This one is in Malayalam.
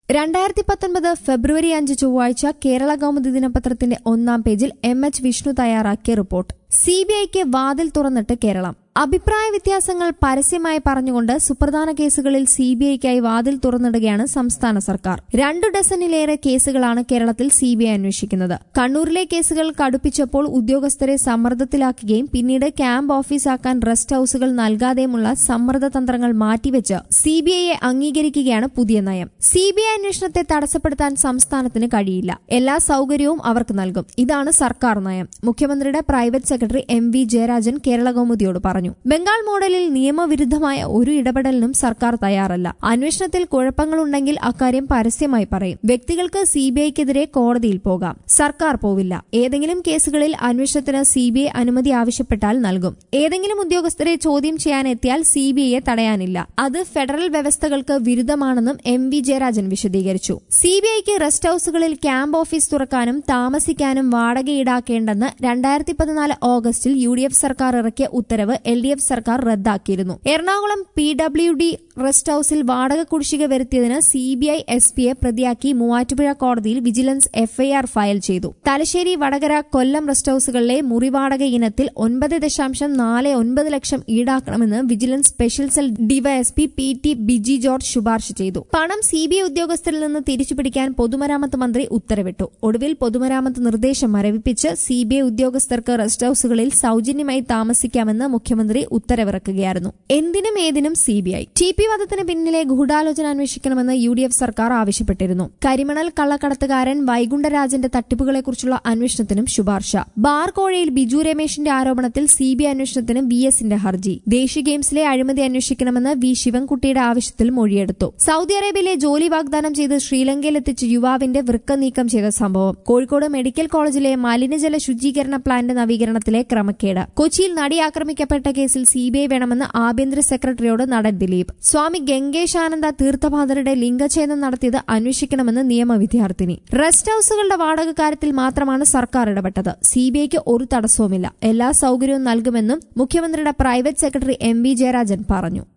രണ്ടായിരത്തി പത്തൊൻപത് ഫെബ്രുവരി അഞ്ച് ചൊവ്വാഴ്ച കേരള കൗമുദി ദിനപത്രത്തിന്റെ ഒന്നാം പേജിൽ എം എച്ച് വിഷ്ണു തയ്യാറാക്കിയ റിപ്പോർട്ട് സിബിഐക്ക് വാതിൽ തുറന്നിട്ട് കേരളം അഭിപ്രായ വ്യത്യാസങ്ങൾ പരസ്യമായി പറഞ്ഞുകൊണ്ട് സുപ്രധാന കേസുകളിൽ സിബിഐക്കായി വാതിൽ തുറന്നിടുകയാണ് സംസ്ഥാന സർക്കാർ രണ്ടു ഡസനിലേറെ കേസുകളാണ് കേരളത്തിൽ സിബിഐ അന്വേഷിക്കുന്നത് കണ്ണൂരിലെ കേസുകൾ കടുപ്പിച്ചപ്പോൾ ഉദ്യോഗസ്ഥരെ സമ്മർദ്ദത്തിലാക്കുകയും പിന്നീട് ക്യാമ്പ് ഓഫീസാക്കാൻ റെസ്റ്റ് ഹൌസുകൾ നൽകാതെയുമുള്ള സമ്മർദ്ദ തന്ത്രങ്ങൾ മാറ്റിവെച്ച് സിബിഐയെ അംഗീകരിക്കുകയാണ് പുതിയ നയം സിബിഐ അന്വേഷണത്തെ തടസ്സപ്പെടുത്താൻ സംസ്ഥാനത്തിന് കഴിയില്ല എല്ലാ സൌകര്യവും അവർക്ക് നൽകും ഇതാണ് സർക്കാർ നയം മുഖ്യമന്ത്രിയുടെ private secretary M V Jayarajan Kerala കൗമുദിയോട് പറഞ്ഞു ബംഗാൾ മോഡലിൽ നിയമവിരുദ്ധമായ ഒരു ഇടപെടലിനും സർക്കാർ തയ്യാറല്ല അന്വേഷണത്തിൽ കുഴപ്പങ്ങളുണ്ടെങ്കിൽ അക്കാര്യം പരസ്യമായി പറയും വ്യക്തികൾക്ക് സിബിഐക്കെതിരെ കോടതിയിൽ പോകാം സർക്കാർ പോവില്ല ഏതെങ്കിലും കേസുകളിൽ അന്വേഷണത്തിന് സിബിഐ അനുമതി ആവശ്യപ്പെട്ടാൽ നൽകും ഏതെങ്കിലും ഉദ്യോഗസ്ഥരെ ചോദ്യം ചെയ്യാനെത്തിയാൽ സിബിഐയെ തടയാനില്ല അത് ഫെഡറൽ വ്യവസ്ഥകൾക്ക് വിരുദ്ധമാണെന്നും എം വി ജയരാജൻ വിശദീകരിച്ചു സിബിഐക്ക് റെസ്റ്റ് ഹൌസുകളിൽ ക്യാമ്പ് ഓഫീസ് തുറക്കാനും താമസിക്കാനും വാടക ഈടാക്കേണ്ടെന്ന് രണ്ടായിരത്തി പതിനാല് ഓഗസ്റ്റിൽ യു ഡി എഫ് സർക്കാർ ഇറക്കിയ ഉത്തരവ് എൽ ഡി എഫ് സർക്കാർ റദ്ദാക്കിയിരുന്നു Ernakulam P W D rest ഹൌസിൽ വാടക കുടിശ്ശിക വരുത്തിയതിന് സിബിഐ എസ് പിയെ പ്രതിയാക്കി മൂവാറ്റുപുഴ കോടതിയിൽ വിജിലൻസ് എഫ്ഐആർ ഫയൽ ചെയ്തു തലശ്ശേരി വടകര കൊല്ലം റെസ്റ്റ് ഹൌസുകളിലെ മുറി വാടക ഇനത്തിൽ ഒൻപത് ദശാംശം നാല് ഒൻപത് ലക്ഷം ഈടാക്കണമെന്ന് vigilance special cell DYSP P T Biji George ശുപാർശ ചെയ്തു പണം സിബിഐ ഉദ്യോഗസ്ഥരിൽ നിന്ന് തിരിച്ചുപിടിക്കാൻ പൊതുമരാമത്ത് മന്ത്രി ഉത്തരവിട്ടു ഒടുവിൽ പൊതുമരാമത്ത് നിർദ്ദേശം മരവിപ്പിച്ച് സിബിഐ ഉദ്യോഗസ്ഥർക്ക് റെസ്റ്റ് ഹൌസുകളിൽ സൌജന്യമായി താമസിക്കാമെന്ന് മുഖ്യമന്ത്രി ഉത്തരവിറക്കുകയായിരുന്നു എന്തിനും ഏതിനും സിബിഐ ടി പി വധത്തിന് പിന്നിലെ ഗൂഢാലോചന അന്വേഷിക്കണമെന്ന് യു ഡി എഫ് സർക്കാർ ആവശ്യപ്പെട്ടിരുന്നു കരിമണൽ കള്ളക്കടത്തുകാരൻ വൈകുണ്ഠരാജന്റെ തട്ടിപ്പുകളെക്കുറിച്ചുള്ള അന്വേഷണത്തിനും ശുപാർശ ബാർ കോഴയിൽ ബിജു രമേശിന്റെ ആരോപണത്തിൽ സിബിഐ അന്വേഷണത്തിന് വി എസിന്റെ ഹർജി ദേശീയ ഗെയിംസിലെ അഴിമതി അന്വേഷിക്കണമെന്ന് വി ശിവൻകുട്ടിയുടെ ആവശ്യത്തിൽ മൊഴിയെടുത്തു സൗദി അറേബ്യയിലെ ജോലി വാഗ്ദാനം ചെയ്ത് ശ്രീലങ്കയിലെത്തിച്ച യുവാവിന്റെ വൃക്ക നീക്കം ചെയ്ത സംഭവം കോഴിക്കോട് മെഡിക്കൽ കോളേജിലെ മലിനജല ശുചീകരണ പ്ലാന്റ് നവീകരണത്തിലെ ക്രമക്കേട് കൊച്ചിയിൽ നടി ആക്രമിക്കപ്പെട്ട കേസിൽ സിബിഐ വേണമെന്ന് ആഭ്യന്തര സെക്രട്ടറിയോട് നടൻ ദിലീപ് സ്വാമി ഗംഗേശാനന്ദ തീർത്ഥപാദരുടെ ലിംഗഛേദം നടത്തിയത് അന്വേഷിക്കണമെന്ന് നിയമ വിദ്യാർത്ഥിനി റെസ്റ്റ് ഹൌസുകളുടെ വാടക കാര്യത്തിൽ മാത്രമാണ് സർക്കാർ ഇടപെട്ടത് സിബിഐക്ക് ഒരു തടസ്സവുമില്ല എല്ലാ സൌകര്യവും നൽകുമെന്നും മുഖ്യമന്ത്രിയുടെ private secretary M V Jayarajan പറഞ്ഞു